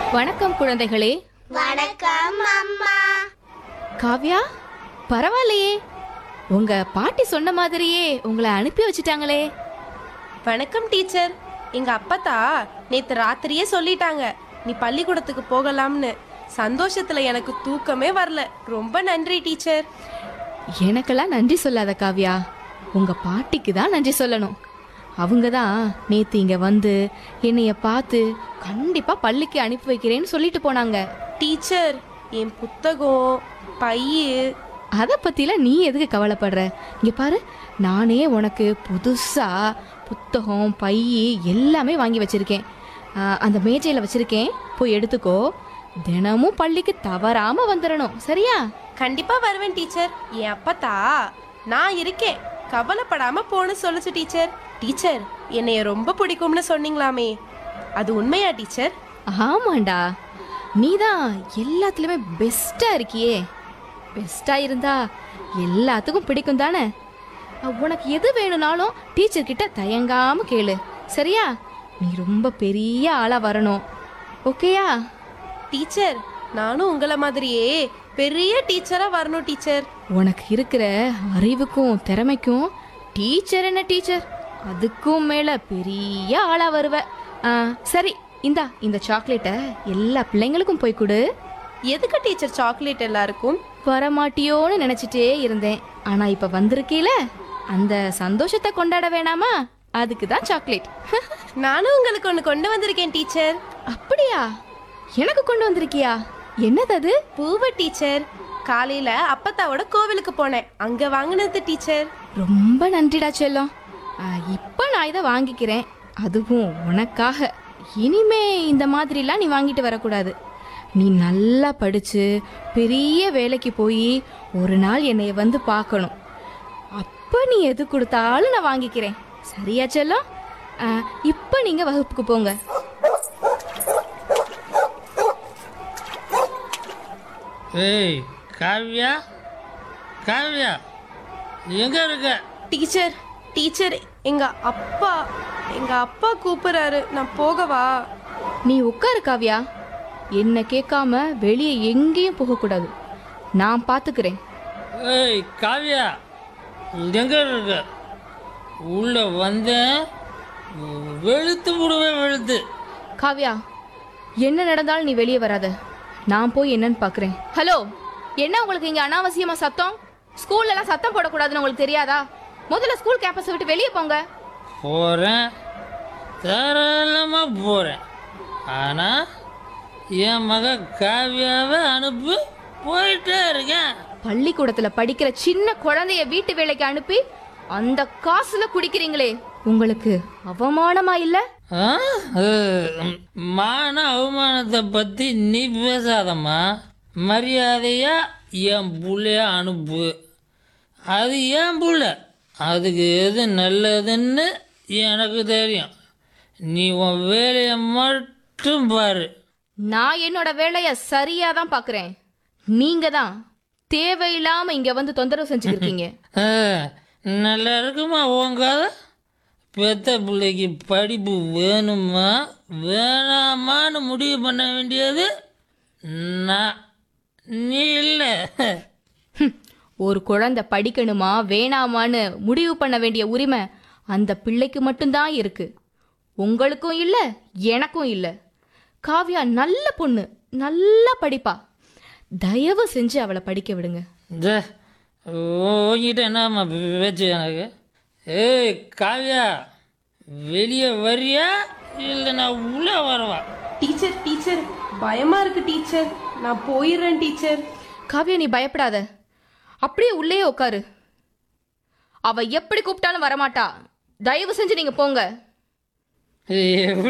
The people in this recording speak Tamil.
வணக்கம் குழந்தைகளே வணக்கம் அம்மா காவ்யா பரவாயில்லையே உங்க பாட்டி சொன்ன மாதிரியே உங்களை அனுப்பி வச்சிட்டாங்களே வணக்கம் டீச்சர் எங்க அப்பத்தா நேத்து ராத்திரியே சொல்லிட்டாங்க நீ பள்ளிக்கூடத்துக்கு போகலாம்னு சந்தோஷத்துல எனக்கு தூக்கமே வரல ரொம்ப நன்றி டீச்சர் எனக்கெல்லாம் நன்றி சொல்லாத காவ்யா உங்க பாட்டிக்கு தான் நன்றி சொல்லணும் அவங்க தான் நேத்து இங்க வந்து என்னைய பார்த்து கண்டிப்பா பள்ளிக்கு அனுப்பி வைக்கிறேன்னு சொல்லிட்டு போனாங்க டீச்சர் என் புத்தகம் பையு அதை பத்திலாம் நீ எதுக்கு கவலைப்படுற இங்க பாரு நானே உனக்கு புதுசா புத்தகம் பை எல்லாமே வாங்கி வச்சிருக்கேன் ஆ, அந்த மேஜையில வச்சிருக்கேன் போய் எடுத்துக்கோ தினமும் பள்ளிக்கு தவறாம வந்துடணும் சரியா கண்டிப்பா வருவேன் டீச்சர் என் அப்பத்தா நான் இருக்கேன் கவலைப்படாம போன்னு சொல்லுச்சு டீச்சர் டீச்சர் என்னைய ரொம்ப பிடிக்கும்னு சொன்னீங்களாமே அது உண்மையா டீச்சர் ஆமாண்டா நீ தான் எல்லாத்துலயுமே பெஸ்டா இருக்கியே பெஸ்டா இருந்தா எல்லாத்துக்கும் பிடிக்கும் தானே அ, உனக்கு எது வேணும்னாலும் டீச்சர் கிட்ட தயங்காம கேளு சரியா நீ ரொம்ப பெரிய ஆளா வரணும் ஓகேயா டீச்சர் நானும் உங்களை மாதிரியே பெரிய டீச்சரா வரணும் டீச்சர் உனக்கு இருக்கிற அறிவுக்கும் திறமைக்கும் டீச்சர் என்ன டீச்சர் அதுக்கும் மேல பெரிய ஆளா வருவ ஆ, சரி இந்தா இந்த சாக்லேட்டை எல்லா பிள்ளைங்களுக்கும் போய் கொடு எதுக்கு டீச்சர் சாக்லேட் எல்லாருக்கும் வரமாட்டியோன்னு நினைச்சிட்டே இருந்தேன் ஆனா இப்ப வந்திருக்கீல அந்த சந்தோஷத்தை கொண்டாட வேணாமா அதுக்கு தான் சாக்லேட் நானும் உங்களுக்கு ஒன்று கொண்டு வந்திருக்கேன் டீச்சர் அப்படியா எனக்கு கொண்டு வந்திருக்கியா என்னது அது பூவை டீச்சர் காலையில அப்பத்தாவோட கோவிலுக்கு போனேன் அங்க வாங்கினது டீச்சர் ரொம்ப நன்றிடா செல்லம் ஆ, இப்ப நான் இதை வாங்கிக்கிறேன் அதுவும் உனக்காக இனிமே இந்த மாதிரிலாம் நீ வாங்கிட்டு வரக்கூடாது நீ நல்லா படிச்சு பெரிய வேலைக்கு போய் ஒரு நாள் என்னைய வந்து பார்க்கணும் அப்ப நீ எது கொடுத்தாலும் நான் வாங்கிக்கிறேன் சரியா செல்லம் ஆ, இப்ப நீங்க வகுப்புக்கு போங்க ஏய் காவ்யா காவ்யா எங்க இருக்க டீச்சர் டீச்சர் எங்க அப்பா எங்க அப்பா கூப்பிடுறாரு நான் போகவா நீ உட்காரு காவ்யா என்ன கேட்காம வெளியே எங்கேயும் போகக்கூடாது நான் பார்த்துக்கிறேன் ஏய் காவ்யா எங்க இருக்க உள்ள வந்தேன் வெளுத்து விடுவேன் வெளுத்து காவ்யா என்ன நடந்தாலும் நீ வெளியே வராத நான் போய் என்னன்னு பார்க்குறேன் ஹலோ என்ன உங்களுக்கு இங்கே அனாவசியமா சத்தம் ஸ்கூல்ல எல்லாம் சத்தம் போடக்கூடாதுன்னு உங்களுக்கு தெரியாதா முதல்ல ஸ்கூல் கேம்பஸை விட்டு வெளியே போங்க போகிறேன் தாராளமாக போகிறேன் ஆனால் என் மக காவ்யாவை அனுப்பி போயிட்டே இருக்கேன் பள்ளிக்கூடத்தில் படிக்கிற சின்ன குழந்தைய வீட்டு வேலைக்கு அனுப்பி அந்த காசுல குடிக்கிறீங்களே உங்களுக்கு அவமானமா இல்ல ஆ? அஹ், மான அவமானத்தை பற்றி நீ பேசாதம்மா மரியாதையா என் புள்ளைய அனுப்பு அது என் புள்ள அதுக்கு எது நல்லதுன்னு எனக்கு தெரியும் நீ உன் வேலையை மட்டும் பாரு நான் என்னோட வேலைய சரியா தான் பாக்குறேன் நீங்க தான் தேவையில்லாம இங்க வந்து தொந்தரவு செஞ்சுருக்கீங்க ஆ, நல்லா இருக்குமா உன் கதை பெத்த பிள்ளைக்கு படிப்பு வேணுமா வேணாமான்னு முடிவு பண்ண வேண்டியது நான் நீ இல்லை ஹம், ஒரு குழந்தை படிக்கணுமா வேணாமான்னு முடிவு பண்ண வேண்டிய உரிமை அந்த பிள்ளைக்கு மட்டும்தான் இருக்கு உங்களுக்கும் இல்ல எனக்கும் இல்ல காவ்யா நல்ல பொண்ணு நல்லா படிப்பா தயவு செஞ்சு அவளை படிக்க விடுங்க இந்த உங்ககிட்ட என்னம்மா பேச்சு எனக்கு ஏய் காவ்யா வெளியே வரியா இல்லை நான் உள்ளே வரவா டீச்சர் டீச்சர் பயமா இருக்கு டீச்சர் நான் போயிடுறேன் டீச்சர் காவ்யா நீ பயப்படாத அப்படியே உள்ளே உட்காரு அவ எப்படி கூப்பிட்டாலும் வரமாட்டா தயவு செஞ்சு நீங்க போங்க எப்படி